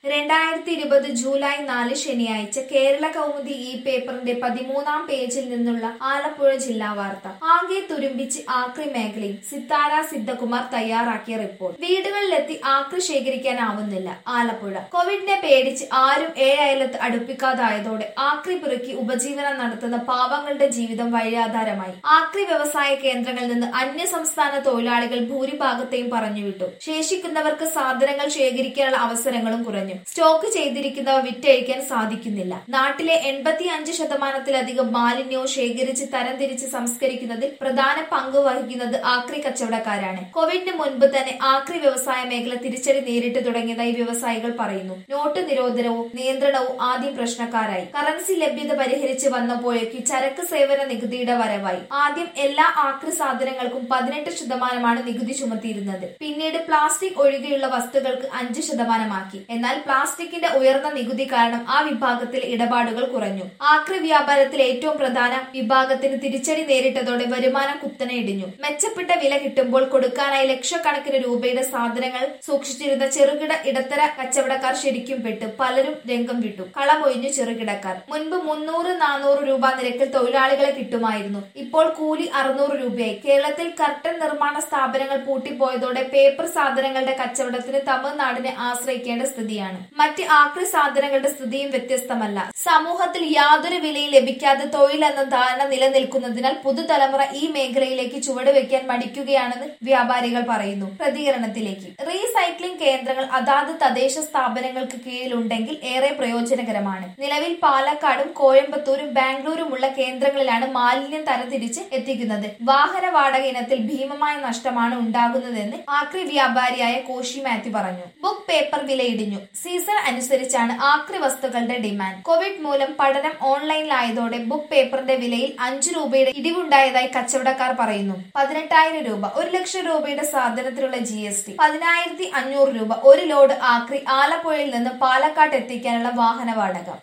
രണ്ടായിരത്തി ഇരുപത് ജൂലൈ നാല് ശനിയാഴ്ച കേരള കൗമുദി ഈ പേപ്പറിന്റെ പതിമൂന്നാം പേജിൽ നിന്നുള്ള ആലപ്പുഴ ജില്ലാ വാർത്ത ആകെ തുരുമ്പിച്ച് ആക്രി മേഖലയും സിത്താര സിദ്ധകുമാർ തയ്യാറാക്കിയ റിപ്പോർട്ട് വീടുകളിലെത്തി ആക്രി ശേഖരിക്കാനാവുന്നില്ല ആലപ്പുഴ കോവിഡിനെ പേടിച്ച് ആരും ഏഴയലത്ത് അടുപ്പിക്കാതായതോടെ ആക്രി പെറുക്കി ഉപജീവനം നടത്തുന്ന പാവങ്ങളുടെ ജീവിതം വഴിയാധാരമായി ആക്രി വ്യവസായ കേന്ദ്രങ്ങളിൽ നിന്ന് അന്യ സംസ്ഥാന തൊഴിലാളികൾ ഭൂരിഭാഗത്തെയും പറഞ്ഞുവിട്ടു ശേഷിക്കുന്നവർക്ക് സാധനങ്ങൾ ശേഖരിക്കാനുള്ള അവസരങ്ങളും കുറഞ്ഞു സ്റ്റോക്ക് ചെയ്തിരിക്കുന്നവ വിറ്റഴിക്കാൻ സാധിക്കുന്നില്ല നാട്ടിലെ എൺപത്തി അഞ്ച് ശതമാനത്തിലധികം മാലിന്യവും ശേഖരിച്ച് തരംതിരിച്ച് സംസ്കരിക്കുന്നതിൽ പ്രധാന പങ്ക് വഹിക്കുന്നത് ആക്രി കച്ചവടക്കാരാണ് കോവിഡിന് മുൻപ് തന്നെ ആക്രി വ്യവസായ മേഖല തിരിച്ചടി നേരിട്ട് തുടങ്ങിയതായി വ്യവസായികൾ പറയുന്നു നോട്ട് നിരോധനവും നിയന്ത്രണവും ആദ്യം പ്രശ്നക്കാരായി കറൻസി ലഭ്യത പരിഹരിച്ച് വന്നപ്പോഴേക്ക് ചരക്ക് സേവന നികുതിയുടെ വരവായി ആദ്യം എല്ലാ ആക്രി സാധനങ്ങൾക്കും പതിനെട്ട് ശതമാനമാണ് നികുതി ചുമത്തിയിരുന്നത് പിന്നീട് പ്ലാസ്റ്റിക് ഒഴികെയുള്ള വസ്തുക്കൾക്ക് അഞ്ച് ശതമാനമാക്കി എന്നാൽ പ്ലാസ്റ്റിക്കിന്റെ ഉയർന്ന നികുതി കാരണം ആ വിഭാഗത്തിൽ ഇടപാടുകൾ കുറഞ്ഞു ആക്രി വ്യാപാരത്തിൽ ഏറ്റവും പ്രധാന വിഭാഗത്തിന് തിരിച്ചടി നേരിട്ടതോടെ വരുമാനം കുത്തനെ ഇടിഞ്ഞു മെച്ചപ്പെട്ട വില കിട്ടുമ്പോൾ കൊടുക്കാനായി ലക്ഷക്കണക്കിന് രൂപയുടെ സാധനങ്ങൾ സൂക്ഷിച്ചിരുന്ന ചെറുകിട ഇടത്തര കച്ചവടക്കാർ ശരിക്കും പെട്ടു പലരും രംഗം വിട്ടു കളമൊഴിഞ്ഞു ചെറുകിടക്കാർ മുൻപ് മുന്നൂറ് നാനൂറ് രൂപ നിരക്കിൽ തൊഴിലാളികളെ കിട്ടുമായിരുന്നു ഇപ്പോൾ കൂലി അറുന്നൂറ് രൂപയായി കേരളത്തിൽ കർട്ടൻ നിർമ്മാണ സ്ഥാപനങ്ങൾ പൂട്ടിപ്പോയതോടെ പേപ്പർ സാധനങ്ങളുടെ കച്ചവടത്തിന് തമിഴ്നാടിനെ ആശ്രയിക്കേണ്ട സ്ഥിതിയാണ് മറ്റ് ആക്രി സാധനങ്ങളുടെ സ്ഥിതിയും വ്യത്യസ്തമല്ല സമൂഹത്തിൽ യാതൊരു വിലയും ലഭിക്കാതെ തൊഴിൽ എന്ന ധാരണ നിലനിൽക്കുന്നതിനാൽ പുതുതലമുറ ഈ മേഖലയിലേക്ക് ചുവടുവെക്കാൻ മടിക്കുകയാണെന്ന് വ്യാപാരികൾ പറയുന്നു പ്രതികരണത്തിലേക്ക് റീസൈക്ലിംഗ് കേന്ദ്രങ്ങൾ അതാത് തദ്ദേശ സ്ഥാപനങ്ങൾക്ക് കീഴിലുണ്ടെങ്കിൽ ഏറെ പ്രയോജനകരമാണ് നിലവിൽ പാലക്കാടും കോയമ്പത്തൂരും ബാംഗ്ലൂരുമുള്ള കേന്ദ്രങ്ങളിലാണ് മാലിന്യം തരംതിരിച്ച് എത്തിക്കുന്നത് വാഹന വാടക ഇനത്തിൽ ഭീമമായ നഷ്ടമാണ് ഉണ്ടാകുന്നതെന്ന് ആക്രി വ്യാപാരിയായ കോശി മാത്യു പറഞ്ഞു ബുക്ക് പേപ്പർ വിലയിടിഞ്ഞു സീസൺ അനുസരിച്ചാണ് ആക്രി വസ്തുക്കളുടെ ഡിമാൻഡ് കോവിഡ് മൂലം പഠനം ഓൺലൈനിലായതോടെ ബുക്ക് പേപ്പറിന്റെ വിലയിൽ അഞ്ചു രൂപയുടെ ഇടിവുണ്ടായതായി കച്ചവടക്കാർ പറയുന്നു പതിനെട്ടായിരം രൂപ ഒരു ലക്ഷം രൂപയുടെ സാധനത്തിനുള്ള ജി എസ് ടി പതിനായിരത്തി അഞ്ഞൂറ് രൂപ ഒരു ലോഡ് ആക്രി ആലപ്പുഴയിൽ നിന്ന് പാലക്കാട്ട് എത്തിക്കാനുള്ള വാഹന വാടക